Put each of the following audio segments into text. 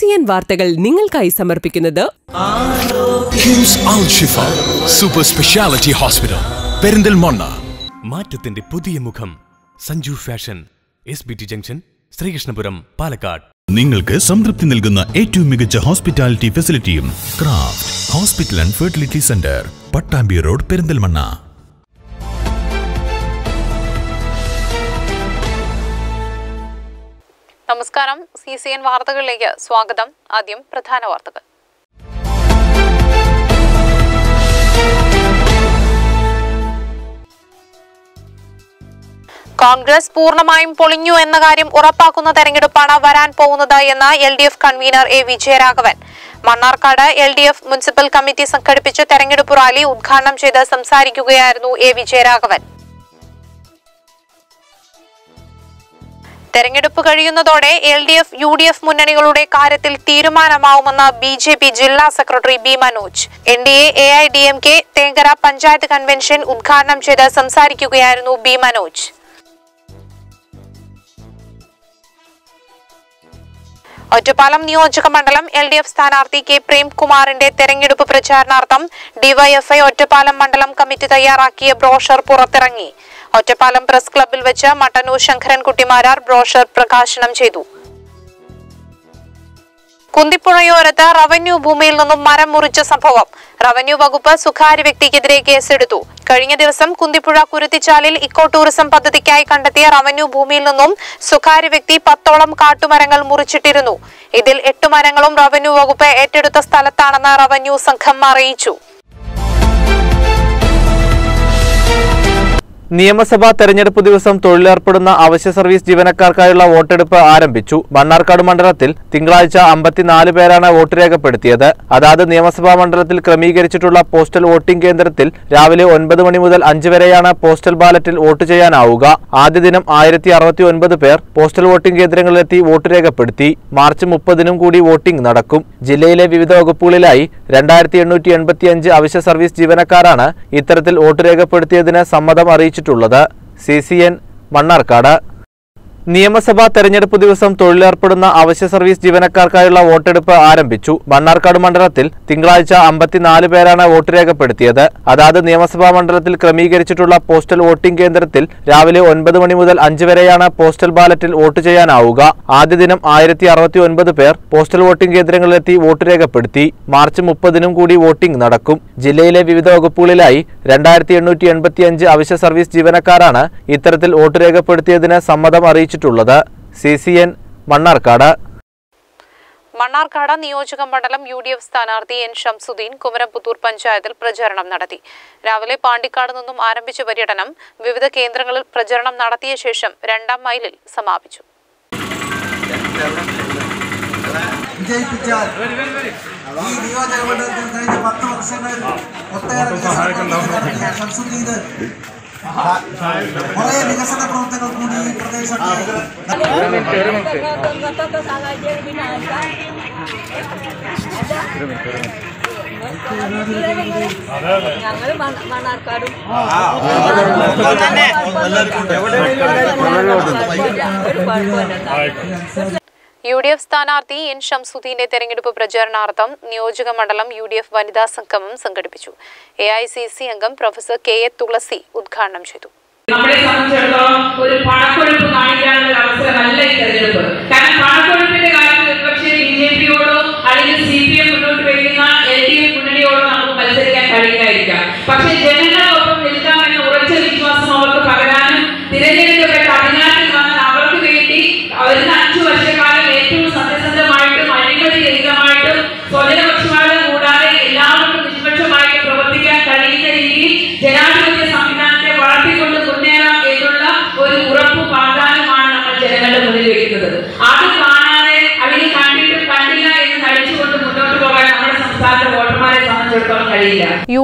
N വാർത്തകൾ നിങ്ങൾക്കായി സമർപ്പിക്കുന്നത് KIMS Al Shifa super speciality hospital Perinthalmanna മാറ്റത്തിന്റെ പുതിയ മുഖം Sanju fashion S B T junction Sreekrishnapuram Palakkad നിങ്ങൾക്ക് സംതൃപ്തി നൽകുന്ന ഏറ്റവും മികച്ച ഹോസ്പിറ്റാലിറ്റി ഫെസിലിറ്റിയും craft hospital and fertility centre Pattambi road Perinthalmanna നമസ്കാരം സി സി എൻ വാർത്തകളിലേക്ക് സ്വാഗതം ആദ്യം പ്രധാന വാർത്തകൾ കോൺഗ്രസ് പൂർണ്ണമായും പൊളിഞ്ഞു എന്ന കാര്യം ഉറപ്പാക്കുന്ന തെരഞ്ഞെടുപ്പാണ് വരാൻ പോകുന്നത് എന്ന് L D F convener A Vijayaraghavan Mannarkkad L D F municipal committee സംഘടിപ്പിച്ച തെരഞ്ഞെടുപ്പ് റാലി ഉദ്ഘാടനം ചെയ്ത് സംസാരിക്കുകയായിരുന്നു എ വിജയരാഘവൻ തെരഞ്ഞെടുപ്പ് കഴിയുന്നതോടെ L D F U D F മുന്നണികളുടെ കാര്യത്തിൽ തീരുമാനമാവുമെന്ന് ബി ജെ പി ജില്ലാ secretary B Manoj N D A A I D M K Thenkara panchayat convention ഉദ്ഘാടനം ചെയ്ത് സംസാരിക്കുകയായിരുന്നു ബി മനോജ് ഒറ്റപ്പാലം നിയോജക മണ്ഡലം എൽ ഡി എഫ് സ്ഥാനാർത്ഥി കെ പ്രേംകുമാറിന്റെ തെരഞ്ഞെടുപ്പ് പ്രചാരണാർത്ഥം ഡിവൈഎഫ്ഐ ഒറ്റപ്പാലം മണ്ഡലം കമ്മിറ്റി തയ്യാറാക്കിയ ബ്രോഷർ പുറത്തിറങ്ങി ഒറ്റപ്പാലം പ്രസ് ക്ലബ്ബിൽ വെച്ച് മട്ടന്നൂർ ശങ്കരൻകുട്ടി മാരാർ ബ്രോഷർ പ്രകാശനം ചെയ്തു കുന്തിപ്പുഴയോരത്ത് റവന്യൂ ഭൂമിയിൽ നിന്നും മരം മുറിച്ച സംഭവം റവന്യൂ വകുപ്പ് സ്വകാര്യ വ്യക്തിക്കെതിരെ കേസെടുത്തു കഴിഞ്ഞ ദിവസം കുന്തിപ്പുഴ കുരുത്തിച്ചാലിൽ ഇക്കോ ടൂറിസം പദ്ധതിക്കായി കണ്ടെത്തിയ റവന്യൂ ഭൂമിയിൽ നിന്നും സ്വകാര്യ വ്യക്തി പത്തോളം കാട്ടുമരങ്ങൾ മുറിച്ചിട്ടിരുന്നു ഇതിൽ എട്ട് മരങ്ങളും റവന്യൂ വകുപ്പ് ഏറ്റെടുത്ത സ്ഥലത്താണെന്ന് റവന്യൂ സംഘം അറിയിച്ചു നിയമസഭാ തെരഞ്ഞെടുപ്പ് ദിവസം തൊഴിലേർപ്പെടുന്ന അവശ്യ സർവീസ് ജീവനക്കാർക്കായുള്ള വോട്ടെടുപ്പ് ആരംഭിച്ചു മണ്ണാർക്കാട് മണ്ഡലത്തിൽ തിങ്കളാഴ്ച അമ്പത്തിനാല് പേരാണ് വോട്ട് രേഖപ്പെടുത്തിയത് അതാത് നിയമസഭാ മണ്ഡലത്തിൽ ക്രമീകരിച്ചിട്ടുള്ള പോസ്റ്റൽ വോട്ടിംഗ് കേന്ദ്രത്തിൽ രാവിലെ ഒൻപത് മണി മുതൽ അഞ്ച് വരെയാണ് പോസ്റ്റൽ ബാലറ്റിൽ വോട്ട് ചെയ്യാനാവുക ആദ്യ ദിനം ആയിരത്തി അറുപത്തി ഒൻപത് പേർ പോസ്റ്റൽ വോട്ടിംഗ് കേന്ദ്രങ്ങളിലെത്തി വോട്ട് രേഖപ്പെടുത്തി മാർച്ച് മുപ്പതിനും കൂടി വോട്ടിംഗ് നടക്കും ജില്ലയിലെ വിവിധ വകുപ്പുകളിലായി രണ്ടായിരത്തി എണ്ണൂറ്റി എൺപത്തിയഞ്ച് അവശ്യ സർവീസ് ജീവനക്കാരാണ് ഇത്തരത്തിൽ വോട്ട് രേഖപ്പെടുത്തിയതിന് സമ്മതം അറിയിച്ചിട്ടുള്ളത് സി സി എൻ മണ്ണാർക്കാട് നിയമസഭാ തെരഞ്ഞെടുപ്പ് ദിവസം തൊഴിലേർപ്പെടുന്ന അവശ്യ സർവീസ് ജീവനക്കാർക്കായുള്ള വോട്ടെടുപ്പ് ആരംഭിച്ചു മണ്ണാർക്കാട് മണ്ഡലത്തിൽ തിങ്കളാഴ്ച അമ്പത്തിനാല് പേരാണ് വോട്ട് രേഖപ്പെടുത്തിയത് അതാത് നിയമസഭാ മണ്ഡലത്തിൽ ക്രമീകരിച്ചിട്ടുള്ള പോസ്റ്റൽ വോട്ടിംഗ് കേന്ദ്രത്തിൽ രാവിലെ ഒൻപത് മണി മുതൽ അഞ്ച് വരെയാണ് പോസ്റ്റൽ ബാലറ്റിൽ വോട്ട് ചെയ്യാനാവുക ആദ്യ ദിനം ആയിരത്തി അറുപത്തി ഒൻപത് പേർ പോസ്റ്റൽ വോട്ടിംഗ് കേന്ദ്രങ്ങളിലെത്തി വോട്ട് രേഖപ്പെടുത്തി മാർച്ച് മുപ്പതിനും കൂടി വോട്ടിംഗ് നടക്കും ജില്ലയിലെ വിവിധ വകുപ്പുകളിലായി രണ്ടായിരത്തി എണ്ണൂറ്റി എൺപത്തിയഞ്ച് അവശ്യ സർവീസ് ജീവനക്കാരാണ് ഇത്തരത്തിൽ വോട്ട് രേഖപ്പെടുത്തിയതിന് സമ്മതം അറിയിച്ചിട്ടുള്ളത് C C N Mannarkkad Mannarkkad നിയോജക മണ്ഡലം യു ഡി എഫ് സ്ഥാനാർത്ഥി എൻ ഷംസുദ്ദീൻ കുമരംപുത്തൂർ പഞ്ചായത്തിൽ പ്രചരണം നടത്തി രാവിലെ പാണ്ടിക്കാട് നിന്നും ആരംഭിച്ച പര്യടനം വിവിധ കേന്ദ്രങ്ങളിൽ പ്രചരണം നടത്തിയ ശേഷം രണ്ടാം മൈലിൽ സമാപിച്ചു വിജയിപ്പിച്ചാൽ ഈ നിയോജക മണ്ഡലത്തിൽ കഴിഞ്ഞ പത്ത് വർഷങ്ങളിൽ ഒട്ടേറെ വികസന പ്രവർത്തനങ്ങൾ നടത്തിയ ഷംസുദ്ദീന് കുറേ വികസന പ്രവർത്തനങ്ങൾ കൂടി ഈ പ്രദേശത്ത് ഞങ്ങൾ മണ്ണാർക്കാടും ഒരു കുഴപ്പമില്ല യു ഡി എഫ് സ്ഥാനാർത്ഥി എൻ ഷംസുദ്ദീന്റെ തെരഞ്ഞെടുപ്പ് പ്രചാരണാർത്ഥം നിയോജക മണ്ഡലം യു ഡി എഫ് വനിതാ സംഗമം സംഘടിപ്പിച്ചു എ ഐ സി സി അംഗം പ്രൊഫസർ കെ എ തുളസി ഉദ്ഘാടനം ചെയ്തു നമ്മളെ സംബന്ധിച്ചിടത്തോളം ഒരു പണക്കൊഴുപ്പ് കാണിക്കാനുള്ള ഒരു അവസരമല്ല ഈ തെരഞ്ഞെടുപ്പ് കാരണം പണക്കൊഴുപ്പിന്റെ കാര്യത്തിൽ ഒരുപക്ഷെ ബി ജെ പിയോടോ അല്ലെങ്കിൽ സി പി എം മുന്നോട്ട് വയ്ക്കുന്ന എൽ ഡി എഫ് മുന്നണിയോടോ നമുക്ക് മത്സരിക്കാൻ കഴിയില്ലായിരിക്കാം പക്ഷേ ജനങ്ങളൊപ്പം നിൽക്കാമെന്ന ഉറച്ച വിശ്വാസം അവർക്ക് പകരാനും തിരഞ്ഞെടുക്കപ്പെട്ട അധികാരത്തിൽ വന്നാൽ അവർക്ക് വേണ്ടി വരുന്ന അഞ്ചു വർഷക്കാലം ഏറ്റവും സത്യസന്ധമായിട്ടും അഴിമതിരഹിതമായിട്ടും സ്വജനപക്ഷപാതം കൂടാതെ എല്ലാവർക്കും നിഷ്പക്ഷമായിട്ട് പ്രവർത്തിക്കാൻ കഴിയുന്ന രീതിയിൽ ജനാധിപത്യ സംവിധാനത്തെ വളർത്തിക്കൊണ്ട് മുന്നേറാം എന്നുള്ള ഒരു ഉറപ്പ് വാഗ്ദാനമാണ് നമ്മൾ ജനങ്ങളുടെ മുന്നിൽ വെക്കുന്നത് അത്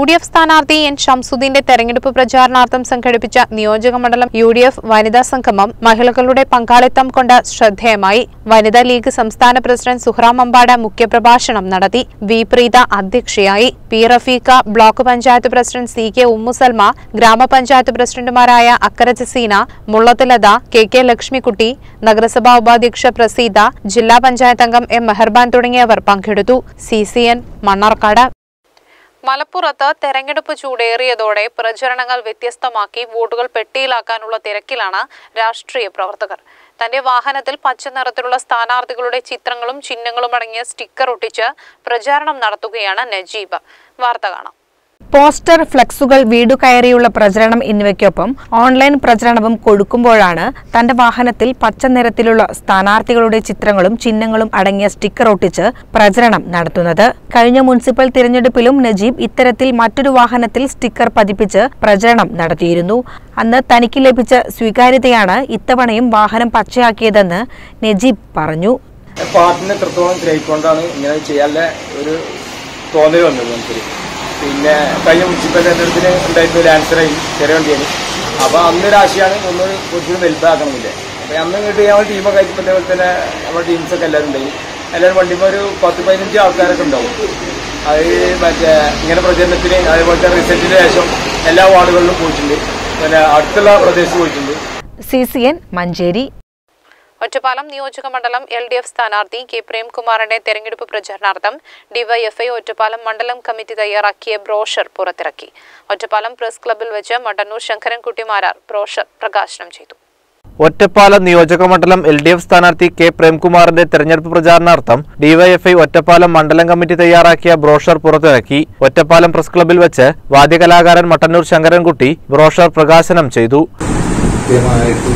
ഡി എഫ് സ്ഥാനാർത്ഥി എൻ ഷംസുദ്ദീന്റെ തെരഞ്ഞെടുപ്പ് പ്രചാരണാർത്ഥം സംഘടിപ്പിച്ച നിയോജകമണ്ഡലം യു ഡി എഫ് വനിതാ സംഗമം മഹിളകളുടെ പങ്കാളിത്തം കൊണ്ട് ശ്രദ്ധേയമായി വനിതാ ലീഗ് സംസ്ഥാന പ്രസിഡന്റ് സുഹ്റാം അമ്പാട് മുഖ്യപ്രഭാഷണം നടത്തി വി പ്രീത അധ്യക്ഷയായി P Rafeeqa block panchayat president C K Ummusalma ഗ്രാമപഞ്ചായത്ത് പ്രസിഡന്റുമാരായ അക്കര ജസീന മുള്ളത്തിലത കെ കെ ലക്ഷ്മിക്കുട്ടി നഗരസഭാ ഉപാധ്യക്ഷ പ്രസീത ജില്ലാ പഞ്ചായത്ത് അംഗം എം മെഹർബാൻ തുടങ്ങിയവർ പങ്കെടുത്തു സി സി എൻ മണ്ണാർക്കാട് മലപ്പുറത്ത് തെരഞ്ഞെടുപ്പ് ചൂടേറിയതോടെ പ്രചരണങ്ങൾ വ്യത്യസ്തമാക്കി വോട്ടുകൾ പെട്ടിയിലാക്കാനുള്ള തിരക്കിലാണ് രാഷ്ട്രീയ പ്രവർത്തകർ തന്റെ വാഹനത്തിൽ പച്ച നിറത്തിലുള്ള സ്ഥാനാർത്ഥികളുടെ ചിത്രങ്ങളും ചിഹ്നങ്ങളും അടങ്ങിയ സ്റ്റിക്കർ ഒട്ടിച്ച് പ്രചാരണം നടത്തുകയാണ് നജീബ് വാർത്ത കാണാം പോസ്റ്റർ ഫ്ലക്സുകൾ വീടു കയറിയുള്ള പ്രചരണം എന്നിവയ്ക്കൊപ്പം ഓൺലൈൻ പ്രചരണവും കൊടുക്കുമ്പോഴാണ് തന്റെ വാഹനത്തിൽ പച്ച നിറത്തിലുള്ള സ്ഥാനാർത്ഥികളുടെ ചിത്രങ്ങളും ചിഹ്നങ്ങളും അടങ്ങിയ സ്റ്റിക്കർ ഒട്ടിച്ച് പ്രചരണം നടത്തുന്നത് കഴിഞ്ഞ മുനിസിപ്പൽ തിരഞ്ഞെടുപ്പിലും നജീബ് ഇത്തരത്തിൽ മറ്റൊരു വാഹനത്തിൽ സ്റ്റിക്കർ പതിപ്പിച്ച് പ്രചരണം നടത്തിയിരുന്നു അന്ന് തനിക്ക് ലഭിച്ച സ്വീകാര്യതയാണ് ഇത്തവണയും വാഹനം പച്ചയാക്കിയതെന്ന് നജീബ് പറഞ്ഞു പാട്ടിനെ എത്രത്തോളം ഗ്രഹിക്കൊണ്ടാണ് ഇങ്ങനെ ചെയ്യാനുള്ള ഒരു തോന്നൽ വന്നത് നമുക്ക് പിന്നെ കഴിഞ്ഞ മുനിസിപ്പൽ തെരഞ്ഞെടുപ്പിന് ഉണ്ടായിരുന്ന ഒരു ആൻസറായി ചെറിയ വണ്ടിയാണ് അപ്പോൾ അന്നൊരു ആശയമാണ് ഒന്ന് കുറച്ചുകൂടി വലുതാക്കണമെന്നില്ല അപ്പോൾ അന്ന് ഇങ്ങോട്ട് ഞങ്ങൾ ടീമൊക്കെ ആയിട്ട് അതേപോലെ തന്നെ നമ്മുടെ ടീംസൊക്കെ എല്ലാവരും ഉണ്ടായി എല്ലാവരും വണ്ടിമ്പോൾ ഒരു പത്ത് പതിനഞ്ച് ആൾക്കാരൊക്കെ ഉണ്ടാവും അത് മറ്റേ ഇങ്ങനെ പ്രചരണത്തിന് അതേപോലെ തന്നെ റിസൾട്ടിന് ശേഷം എല്ലാ വാർഡുകളിലും പോയിട്ടുണ്ട് പിന്നെ അടുത്തുള്ള പ്രദേശത്ത് പോയിട്ടുണ്ട് C C N Manjeri Ottapalam നിയോജക മണ്ഡലം എൽ ഡി എഫ് സ്ഥാനാർത്ഥി കെ പ്രേംകുമാറിന്റെ തെരഞ്ഞെടുപ്പ് പ്രചരണാർത്ഥം ഡിവൈഎഫ്ഐ ഒറ്റപ്പാലം മണ്ഡലം കമ്മിറ്റി തയ്യാറാക്കിയ ബ്രോഷർ പുറത്തിറക്കി ഒറ്റപ്പാലം പ്രസ് ക്ലബ്ബിൽ വെച്ച് മട്ടന്നൂർ ശങ്കരൻകുട്ടി മാരാർ ബ്രോഷർ പ്രകാശനം ചെയ്തു ഒറ്റപ്പാലം നിയോജകമണ്ഡലം എൽ ഡി എഫ് സ്ഥാനാർത്ഥി കെ പ്രേംകുമാറിന്റെ തെരഞ്ഞെടുപ്പ് പ്രചാരണാർത്ഥം ഡിവൈഎഫ്ഐ ഒറ്റപ്പാലം മണ്ഡലം കമ്മിറ്റി തയ്യാറാക്കിയ ബ്രോഷർ പുറത്തിറക്കി ഒറ്റപ്പാലം പ്രസ് ക്ലബ്ബിൽ വെച്ച് വാദ്യകലാകാരൻ മട്ടന്നൂർ ശങ്കരൻകുട്ടി ബ്രോഷർ പ്രകാശനം ചെയ്തു കൃത്യമായിട്ട്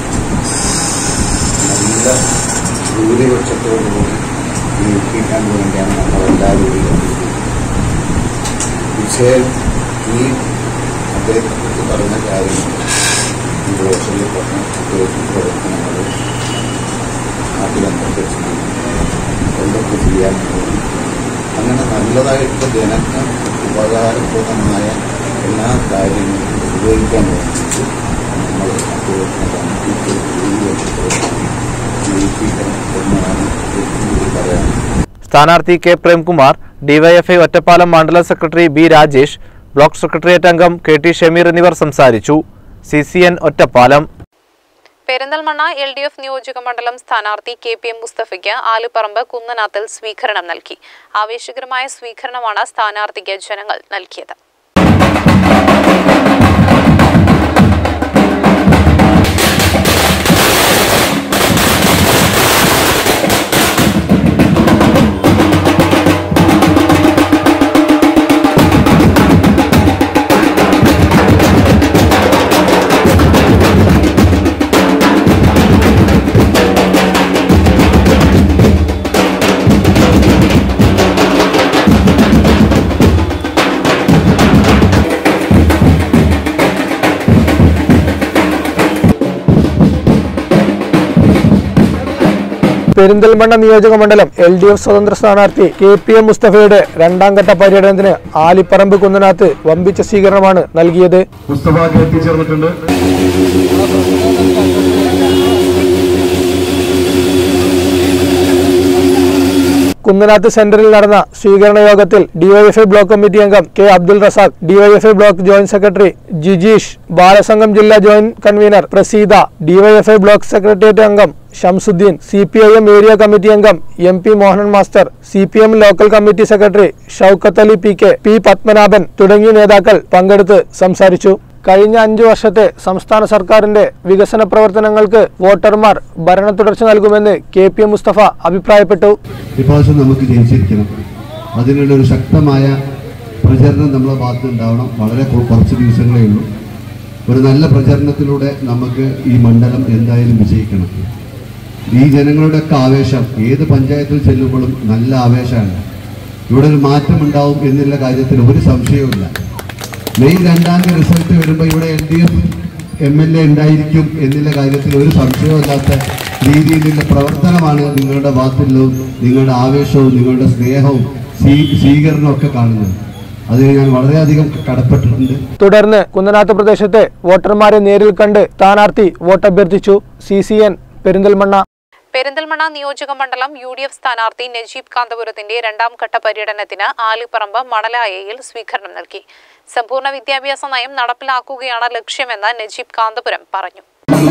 നല്ല ഭൂരിപക്ഷത്തോടുകൂടി ജയിപ്പിക്കാൻ വേണ്ടിയാണ് നമ്മളെല്ലാവരും വിഷയം ഈ അദ്ദേഹത്തെക്കുറിച്ച് പറഞ്ഞ കാര്യങ്ങൾ ഈ ദോഷയിൽ പറഞ്ഞ അദ്ദേഹത്തിന്റെ പ്രവർത്തനങ്ങൾ നാട്ടിലന്തരീക്ഷം എന്തൊക്കെ ചെയ്യാൻ പോകും അങ്ങനെ നല്ലതായിട്ട് ജനങ്ങൾ ഉപകാരപ്രദമായ എല്ലാ കാര്യങ്ങളും ഉപയോഗിക്കാൻ വേണ്ടിയിട്ട് നമ്മൾ അദ്ദേഹത്തിന് കമ്മിറ്റിക്ക് ഭൂരിപക്ഷത്തോടെ ജയിപ്പിക്കണം എന്നാണ് ഏറ്റവും കൂടുതൽ പറയാനുള്ളത് സ്ഥാനാർത്ഥി കെ പ്രേംകുമാർ ഡിവൈഎഫ്ഐ ഒറ്റപ്പാലം മണ്ഡലം secretary B Rajesh block secretariat അംഗം കെ ടി ഷമീർ എന്നിവർ സംസാരിച്ചു C C N Ottapalam Perinthalmanna L D F നിയോജക മണ്ഡലം സ്ഥാനാർത്ഥി കെ പി എം മുസ്തഫയ്ക്ക് ആലുപറമ്പ് കുന്നനാത്തിൽ സ്വീകരണം നൽകി ആവേശകരമായ സ്വീകരണമാണ് സ്ഥാനാർത്ഥിക്ക് ജനങ്ങൾ നൽകിയത് പെരിന്തൽമണ്ണ നിയോജക മണ്ഡലം എൽ ഡി എഫ് സ്വതന്ത്ര സ്ഥാനാർത്ഥി കെ പി എം മുസ്തഫയുടെ രണ്ടാം ഘട്ട പര്യടനത്തിന് ആലിപ്പറമ്പ് കുന്നനാത്ത് വമ്പിച്ച സ്വീകരണമാണ് നൽകിയത് മുസ്തഫ എത്തിച്ചേർന്നിട്ടുണ്ട് കുന്നനാത്ത് സെന്ററിൽ നടന്ന സ്വീകരണ യോഗത്തിൽ ഡിവൈഎഫ്ഐ ബ്ലോക്ക് കമ്മിറ്റി അംഗം K Abdul Razak DYFI block joint secretary Jijeesh Balasangham ജില്ലാ joint convener Preetha DYFI block secretariat അംഗം Shamsuddin C P I M area committee അംഗം M P Mohanan master C P M local committee secretary Shoukath Ali P K P Padmanabhan തുടങ്ങിയ നേതാക്കൾ പങ്കെടുത്ത് സംസാരിച്ചു കഴിഞ്ഞ അഞ്ചു വർഷത്തെ സംസ്ഥാന സർക്കാരിന്റെ വികസന പ്രവർത്തനങ്ങൾക്ക് വോട്ടർമാർ ഭരണ തുടർച്ച നൽകുമെന്ന് കെ പി എം മുസ്തഫ അഭിപ്രായപ്പെട്ടു ഇപ്രാവശ്യം നമുക്ക് ജയിച്ചിരിക്കണം അതിനുള്ള ഒരു ശക്തമായ പ്രചരണം നമ്മളെ ഭാഗത്ത് ഉണ്ടാവണം വളരെ കു- കുറച്ച് ദിവസങ്ങളേ ഉള്ളൂ ഒരു നല്ല പ്രചരണത്തിലൂടെ നമുക്ക് ഈ മണ്ഡലം എന്തായാലും വിജയിക്കണം ഈ ജനങ്ങളുടെയൊക്കെ ആവേശം ഏത് പഞ്ചായത്തിൽ ചെല്ലുമ്പോഴും നല്ല ആവേശമാണ് ഇവിടെ ഒരു മാറ്റം ഉണ്ടാവും എന്നുള്ള കാര്യത്തിൽ ഒരു സംശയവുമില്ല മെയ് രണ്ടാം തീയതി റിസൾട്ട് വരുമ്പോൾ ഇവിടെ L D F M L A ഉണ്ടായിരിക്കും എന്നുള്ള കാര്യത്തിൽ ഒരു സംശയവുമില്ലാത്ത രീതിയിലുള്ള പ്രവർത്തനമാണ് നിങ്ങളുടെ ഭാഗത്തുള്ളതും നിങ്ങളുടെ ആവേശവും നിങ്ങളുടെ സ്നേഹവും സ്വീ സ്വീകരണവും ഒക്കെ കാണുന്നത് അതിന് ഞാൻ വളരെയധികം കടപ്പെട്ടിട്ടുണ്ട് തുടർന്ന് കുന്നനാത്ത് പ്രദേശത്തെ വോട്ടർമാരെ നേരിൽ കണ്ട് സ്ഥാനാർത്ഥി വോട്ടഭ്യർത്ഥിച്ചു C C N Perinthalmanna Perinthalmanna നിയോജക മണ്ഡലം യു ഡി എഫ് സ്ഥാനാർത്ഥി നജീബ് കാന്തപുരത്തിന്റെ രണ്ടാം ഘട്ട പര്യടനത്തിന് ആലിപ്പറമ്പ് മണലായയിൽ സ്വീകരണം നൽകി സമ്പൂർണ്ണ വിദ്യാഭ്യാസ നയം നടപ്പിലാക്കുകയാണ് ലക്ഷ്യമെന്ന് നജീബ് കാന്തപുരം പറഞ്ഞു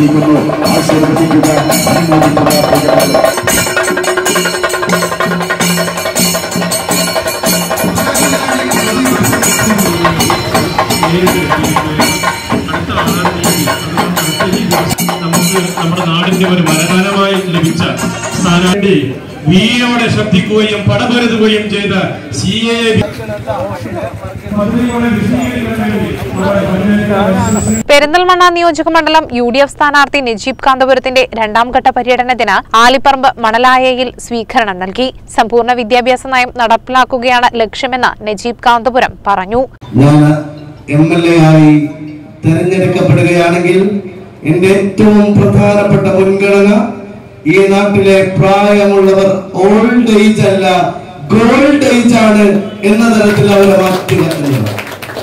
നമുക്ക് നമ്മുടെ നാടിന്റെ ഒരു വരദാനമായി ലഭിച്ച സ്ഥാനാർത്ഥി വീരോടെ ശ്രദ്ധിക്കുകയും പടപൊരുതുകയും ചെയ്ത സി എ പെരിന്തൽമണ്ണ നിയോജക മണ്ഡലം യു ഡി എഫ് സ്ഥാനാർത്ഥി നജീബ് കാന്തപുരത്തിന്റെ രണ്ടാം ഘട്ട പര്യടനത്തിന് ആലിപ്പറമ്പ് മണലായയിൽ സ്വീകരണം നൽകി സമ്പൂർണ്ണ വിദ്യാഭ്യാസ നയം നടപ്പിലാക്കുകയാണ് ലക്ഷ്യമെന്ന് നജീബ് കാന്തപുരം പറഞ്ഞു ഞാൻ എം എൽ എ ആയി തെരഞ്ഞെടുക്കപ്പെടുകയാണെങ്കിൽ എന്റെ ഏറ്റവും പ്രധാനപ്പെട്ട മുൻഗണന ഈ നാട്ടിലെ പ്രായമുള്ളവർ ഓൾഡ് ഏജ് അല്ല ഗോൾഡ് ഏജ് ആണ് എന്ന തരത്തിൽ അവരെ മാറ്റുക എന്നതാണ്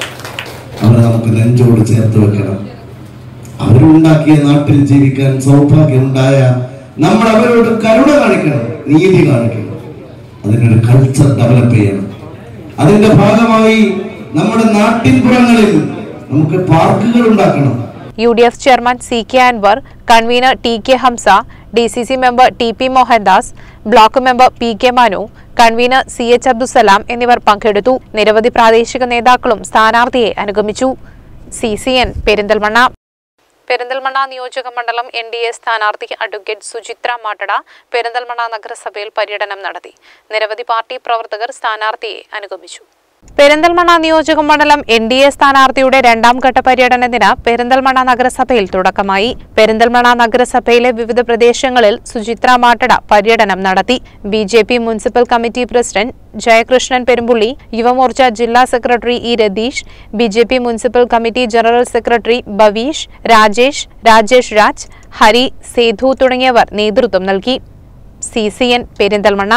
അവരെ നമുക്ക് നെഞ്ചോട് ചേർത്ത് വെക്കണം അവരുണ്ടാക്കിയ നാട്ടിൽ ജീവിക്കാൻ സൗഭാഗ്യമുണ്ടായ നമ്മൾ അവരോട് കരുണ കാണിക്കണം നീതി കാണിക്കണം അതിനൊരു കൾച്ചർ ഡെവലപ്പ് ചെയ്യണം അതിന്റെ ഭാഗമായി നമ്മുടെ നാട്ടിൻപുറങ്ങളിൽ നമുക്ക് പാർക്കുകൾ ഉണ്ടാക്കണം U D F chairman C K Anvar convener T K Hamza D C C member T P Mohandas block member P K Manu convener C H Abdussalam എന്നിവർ പങ്കെടുത്തു നിരവധി പ്രാദേശിക നേതാക്കളും സ്ഥാനാർത്ഥിയെ അനുഗമിച്ചു C C N Perinthalmanna Perinthalmanna നിയോജക മണ്ഡലം എൻ ഡി എ സ്ഥാനാർത്ഥി അഡ്വക്കേറ്റ് സുചിത്ര മാട്ടട പെരിന്തൽമണ്ണ നഗരസഭയിൽ പര്യടനം നടത്തി നിരവധി പാർട്ടി പ്രവർത്തകർ സ്ഥാനാർത്ഥിയെ അനുഗമിച്ചു പെരിന്തൽമണ്ണ നിയോജക മണ്ഡലം എൻ ഡി എ സ്ഥാനാർത്ഥിയുടെ രണ്ടാം ഘട്ട പര്യടനത്തിന് പെരിന്തൽമണ്ണ നഗരസഭയിൽ തുടക്കമായി പെരിന്തൽമണ്ണ നഗരസഭയിലെ വിവിധ പ്രദേശങ്ങളിൽ സുചിത്ര മാട്ടട പര്യടനം നടത്തി B J P municipal committee president Jayakrishnan Perumbully Yuvamorcha ജില്ലാ secretary E Ratheesh B J P municipal committee general secretary Baveesh Rajesh Rajesh Raj Hari Sethu തുടങ്ങിയവർ നേതൃത്വം നൽകി C C N Perinthalmanna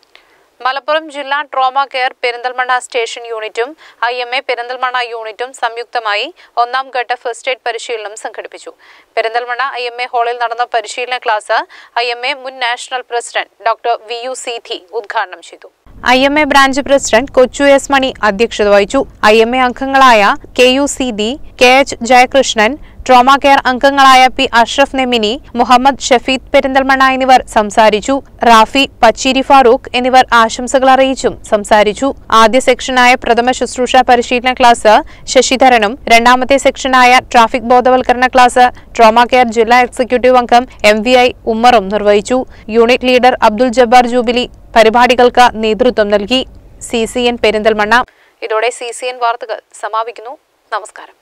Malappuram ജില്ലാ ട്രോമ കെയർ പെരിന്തൽമണ്ണ സ്റ്റേഷൻ യൂണിറ്റും ഐ എം എ പെരിന്തൽമണ്ണ യൂണിറ്റും സംയുക്തമായി ഒന്നാം ഘട്ട ഫസ്റ്റ് എയ്ഡ് പരിശീലനം സംഘടിപ്പിച്ചു പെരിന്തൽമണ്ണ ഐ എം എ ഹാളിൽ നടന്ന പരിശീലന ക്ലാസ് ഐ എം എ മുൻ national president doctor V U Seethi ഉദ്ഘാടനം ചെയ്തു I M A branch president Kochu S Mani അധ്യക്ഷത വഹിച്ചു ഐ എം എ അംഗങ്ങളായ K U C D K H Jayakrishnan trauma care അംഗങ്ങളായ പി അഷ്റഫ് നെമിനി മുഹമ്മദ് ഷഫീദ് പെരിന്തൽമണ്ണ എന്നിവർ സംസാരിച്ചു റാഫി പച്ചീരി ഫാറൂഖ് എന്നിവർ ആശംസകൾ അറിയിച്ചും സംസാരിച്ചു ആദ്യ സെക്ഷനായ പ്രഥമ ശുശ്രൂഷ പരിശീലന ക്ലാസ് ശശിധരനും രണ്ടാമത്തെ സെക്ഷനായ ട്രാഫിക് ബോധവൽക്കരണ ക്ലാസ് ട്രോമ കെയർ ജില്ലാ എക്സിക്യൂട്ടീവ് അംഗം എം വി ഐ ഉമ്മറും നിർവഹിച്ചു unit leader Abdul Jabbar jubilee പരിപാടികൾക്ക് നേതൃത്വം നൽകി സി സി എൻ പെരിന്തൽമണ്ണ ഇതോടെ സി സി എൻ വാർത്തകൾ സമാപിക്കുന്നു നമസ്കാരം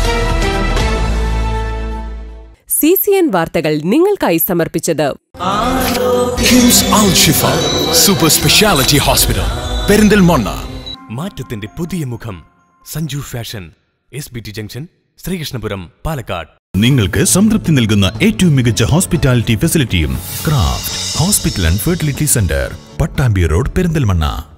സി സി എൻ വാർത്തകൾ നിങ്ങൾക്കായി സമർപ്പിച്ചത് KIMS Al Shifa super speciality hospital Perinthalmanna മാറ്റത്തിന്റെ പുതിയ മുഖം Sanju fashion S B T junction Sreekrishnapuram Palakkad നിങ്ങൾക്ക് സംതൃപ്തി നൽകുന്ന ഏറ്റവും മികച്ച ഹോസ്പിറ്റാലിറ്റി ഫെസിലിറ്റിയും craft hospital and fertility centre Pattambi road Perinthalmanna